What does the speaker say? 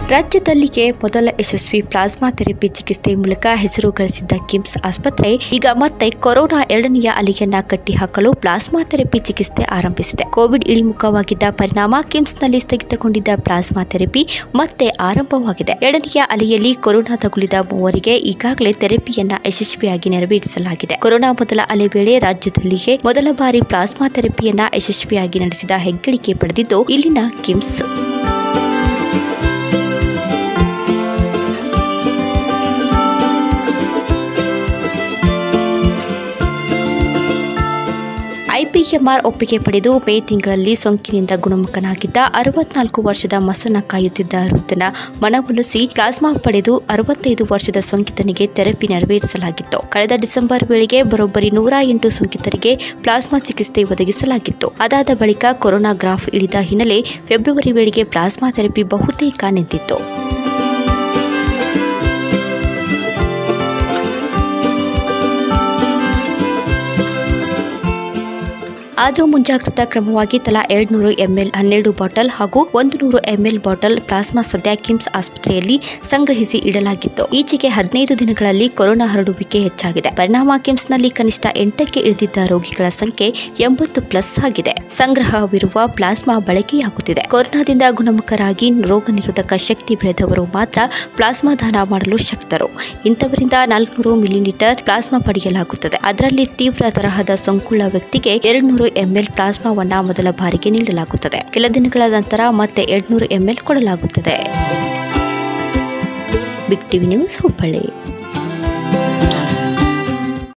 ರಾಜ್ಯದಲ್ಲಿಯೇ ಮೊದಲ ಯಶಸ್ವಿ plasma therapy ಚಿಕಿತ್ಸೆ ಮೂಲಕ ಹೆಸರು ಗಳಿಸಿದ್ದ ಕಿಮ್ಸ್ ಆಸ್ಪತ್ರೆ ಈಗ ಮತ್ತೆ ಕೊರೋನಾ ಎರಡನೆಯ ಅಲೆಯನ್ನ ಕಟ್ಟಿಹಾಕಲು ಪ್ಲಾಸ್ಮಾ ಥೆರಪಿ ಚಿಕಿತ್ಸೆ ಆರಂಭಿಸಿದೆ ಕೋವಿಡ್ ಇಳಿಮುಖವಾಗಿದ್ದ ಪರಿಣಾಮ ಕಿಮ್ಸ್ನಲ್ಲಿ ಸ್ಥಗಿತಗೊಂಡಿದ್ದ ಪ್ಲಾಸ್ಮಾ ಥೆರಪಿ ಮತ್ತೆ ಆರಂಭವಾಗಿದೆ ಎರಡನೆಯ ಅಲೆಯಲ್ಲಿ ಕೊರೋನಾ ತಗುಲಿದ ಮೂವರಿಗೆ ಈಗಾಗಲೇ ಥೆರಪಿಯನ್ನ ಯಶಸ್ವಿಯಾಗಿ ನೆರವೇರಿಸಲಾಗಿದೆ ಕೊರೋನಾ ಮೊದಲ ಅಲೆ ವೇಳೆ ರಾಜ್ಯದಲ್ಲಿಯೇ ಮೊದಲ ಬಾರಿ ಪ್ಲಾಸ್ಮಾ ಥೆರಪಿಯನ್ನ ಯಶಸ್ವಿಯಾಗಿ ನಡೆಸಿದ ಹೆಗ್ಗಳಿಕೆ ಪಡೆದಿದ್ದು ಇಲ್ಲಿನ ಕಿಮ್ಸ್ ಐಪಿಎಂಆರ್ ಒಪ್ಪಿಗೆ ಪಡೆದು ಮೇ ತಿಂಗಳಲ್ಲಿ ಸೋಂಕಿನಿಂದ ಗುಣಮುಖನಾಗಿದ್ದ ಅರವತ್ನಾಲ್ಕು ವರ್ಷದ ಮಸನ ಕಾಯುತ್ತಿದ್ದ ವೃದ್ಧನ ಮನವೊಲಿಸಿ ಪ್ಲಾಸ್ಮಾ ಪಡೆದು ಅರವತ್ತೈದು ವರ್ಷದ ಸೋಂಕಿತನಿಗೆ ಥೆರಪಿ ನೆರವೇರಿಸಲಾಗಿತ್ತು ಕಳೆದ ಡಿಸೆಂಬರ್ ವೇಳೆಗೆ ಬರೋಬ್ಬರಿ ನೂರ ಎಂಟು ಸೋಂಕಿತರಿಗೆ ಪ್ಲಾಸ್ಮಾ ಚಿಕಿತ್ಸೆ ಒದಗಿಸಲಾಗಿತ್ತು ಅದಾದ ಬಳಿಕ ಕೊರೋನಾ ಗ್ರಾಫ್ ಇಳಿದ ಹಿನ್ನೆಲೆ ಫೆಬ್ರವರಿ ವೇಳೆಗೆ ಪ್ಲಾಸ್ಮಾ ಥೆರಪಿ ಬಹುತೇಕ ನಿಂತಿತ್ತು ಆದರೂ ಮುಂಜಾಗ್ರತಾ ಕ್ರಮವಾಗಿ ತಲಾ ಎರಡು ನೂರು ಎಂಎಲ್ ಹನ್ನೆರಡು ಬಾಟಲ್ ಹಾಗೂ ಒಂದು ನೂರು ಎಂಎಲ್ ಬಾಟಲ್ ಪ್ಲಾಸ್ಮಾ ಸದ್ಯ ಕಿಮ್ಸ್ ಆಸ್ಪತ್ರೆಯಲ್ಲಿ ಸಂಗ್ರಹಿಸಿ ಇಡಲಾಗಿತ್ತು ಈಚೆಗೆ ಹದಿನೈದು ದಿನಗಳಲ್ಲಿ ಕೊರೋನಾ ಹರಡುವಿಕೆ ಹೆಚ್ಚಾಗಿದೆ ಪರಿಣಾಮ ಕಿಮ್ಸ್ನಲ್ಲಿ ಕನಿಷ್ಠ ಎಂಟಕ್ಕೆ ಇಳಿದಿದ್ದ ರೋಗಿಗಳ ಸಂಖ್ಯೆ ಎಂಬತ್ತು ಪ್ಲಸ್ ಆಗಿದೆ ಸಂಗ್ರಹವಿರುವ ಪ್ಲಾಸ್ಮಾ ಬಳಕೆಯಾಗುತ್ತಿದೆ ಕೊರೋನಾದಿಂದ ಗುಣಮುಖರಾಗಿ ರೋಗ ನಿರೋಧಕ ಶಕ್ತಿ ಬೆಳೆದವರು ಮಾತ್ರ ಪ್ಲಾಸ್ಮಾ ದಾನ ಮಾಡಲು ಶಕ್ತರು ಇಂಥವರಿಂದ ನಾಲ್ಕುನೂರು ಮಿಲಿಲೀಟರ್ ಪ್ಲಾಸ್ಮಾ ಪಡೆಯಲಾಗುತ್ತದೆ ಅದರಲ್ಲಿ ತೀವ್ರ ತರಹದ ಸೋಂಕುಳ್ಳ ವ್ಯಕ್ತಿಗೆ ಎರಡ್ನೂರು ಎಂಎಲ್ ಪ್ಲಾಸ್ಮಾವನ್ನ ಮೊದಲ ಬಾರಿಗೆ ನೀಡಲಾಗುತ್ತದೆ ಕೆಲ ದಿನಗಳ ನಂತರ ಮತ್ತೆ ಎರಡ್ನೂರು ಎಂಎಲ್ ಕೊಡಲಾಗುತ್ತದೆ ಬಿಗ್ ಟಿವಿ ನ್ಯೂಸ್ ಹುಬ್ಬಳ್ಳಿ